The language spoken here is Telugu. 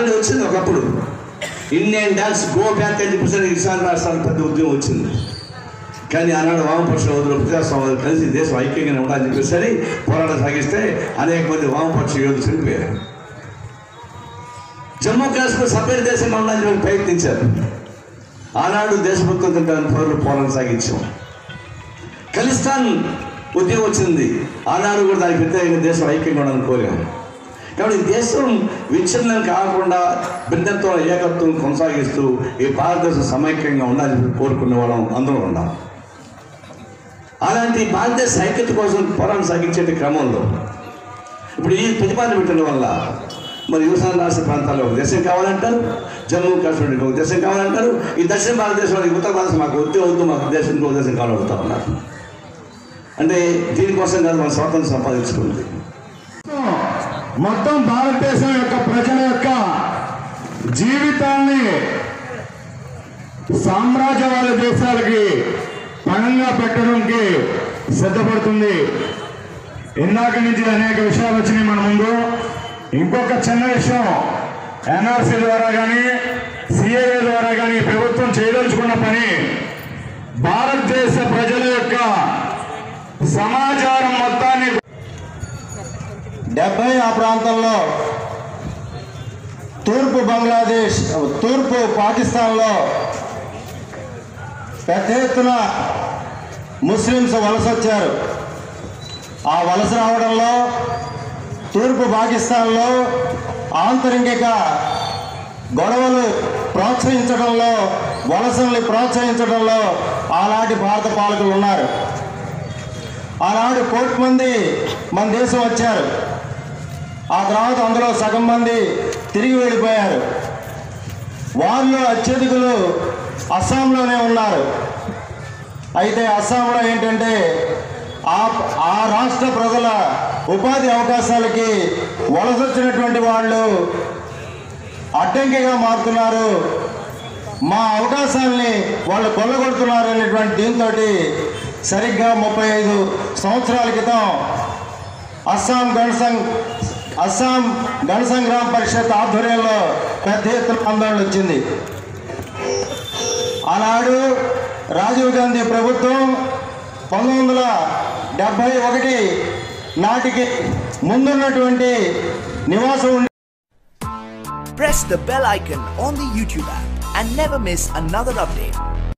ఆల్రెడీ వచ్చింది ఒకప్పుడు ఇండియన్ డాన్స్ గో బ్యాక్ అని చెప్పేసి ఈశాన్య రాష్ట్రానికి పెద్ద ఉద్యమం వచ్చింది కానీ ఆనాడు వామపక్ష యోధులు ప్రజాస్వామ్యం కలిసి దేశం ఐక్యంగానే ఉండాలని చెప్పేసి పోరాటం సాగిస్తే అనేక మంది వామపక్ష యోధులు చనిపోయారు జమ్మూ కాశ్మీర్ సపరేట్ దేశంగా ఉండాలని చెప్పి ప్రయత్నించారు ఆనాడు దేశభక్తులతో పౌరులు పోరాటం సాగించాం ఖలిస్తాన్ ఉద్యమం వచ్చింది ఆనాడు కూడా దానికి వ్యతిరేకంగా దేశం ఐక్యంగా ఉండాలని కోరాము కాబట్టి ఈ దేశం విచ్ఛిన్నం కాకుండా భిన్నత్వం ఏకత్వం కొనసాగిస్తూ ఈ భారతదేశం సమైక్యంగా ఉండాలని చెప్పి కోరుకునే వాళ్ళం అందరూ ఉన్నాం అలాంటి భారతదేశ ఐక్యత కోసం పోరాటం సాగించే క్రమంలో ఇప్పుడు ఈ ప్రతిపాదన పెట్టడం వల్ల మరి యువసాన రాష్ట్ర ప్రాంతాల్లో ఒక దేశం కావాలంటారు జమ్మూ కాశ్మీర్కి ఒక దేశం కావాలంటారు ఈ దక్షిణ భారతదేశంలో ఈ ఉత్తర భారతదేశం మాకు వద్దే వద్దు మాకు దేశానికి ఒక దేశం కావాలవుతా ఉన్నారు అంటే దీనికోసం కాదు మన స్వాతంత్రం సంపాదించుకుంది మొత్తం భారతదేశం యొక్క ప్రజల యొక్క జీవితాన్ని సామ్రాజ్యవాద దేశాలకి పణంగా పెట్టడానికి సిద్ధపడుతుంది ఇందాక నుంచి అనేక విషయాలు వచ్చినాయి మన ముందు ఇంకొక చిన్న విషయం ఎన్ఆర్సీ ద్వారా కానీ సిఏఏ ద్వారా కానీ ప్రభుత్వం చేయదలుచుకున్న పని భారతదేశ ప్రజల యొక్క సమాచారం మొత్తాన్ని డెబ్బై ఆ ప్రాంతంలో తూర్పు బంగ్లాదేశ్ తూర్పు పాకిస్తాన్లో పెద్ద ఎత్తున ముస్లిమ్స్ వలస వచ్చారు ఆ వలస రావడంలో తూర్పు పాకిస్తాన్లో ఆంతరింగిక గొడవలు ప్రోత్సహించడంలో వలసల్ని ప్రోత్సహించడంలో ఆనాటి భారత పాలకులు ఉన్నారు ఆనాడు కోటి మంది మన దేశం వచ్చారు ఆ తర్వాత అందులో సగం మంది తిరిగి వెళ్ళిపోయారు వాళ్ళు అత్యధికులు అస్సాంలోనే ఉన్నారు అయితే అస్సాంలో ఏంటంటే ఆ ఆ రాష్ట్ర ప్రజల ఉపాధి అవకాశాలకి వలసొచ్చినటువంటి వాళ్ళు అడ్డంకిగా మారుతున్నారు మా అవకాశాలని వాళ్ళు కొల్లగొడుతున్నారు అనేటువంటి దీంతో సరిగ్గా ముప్పై ఐదు సంవత్సరాల క్రితం అస్సాం గణసంఘ్ అస్సాం గణ సంగ్రామ పరిషత్ ఆధ్వర్యంలో పెద్ద ఎత్తున ఆందోళన వచ్చింది ఆనాడు రాజీవ్ గాంధీ ప్రభుత్వం పంతొమ్మిది వందల డెబ్భై ఒకటి నాటికి ముందున్నటువంటి నివాసం ఉండే Press the bell icon on the YouTube app and never miss another update.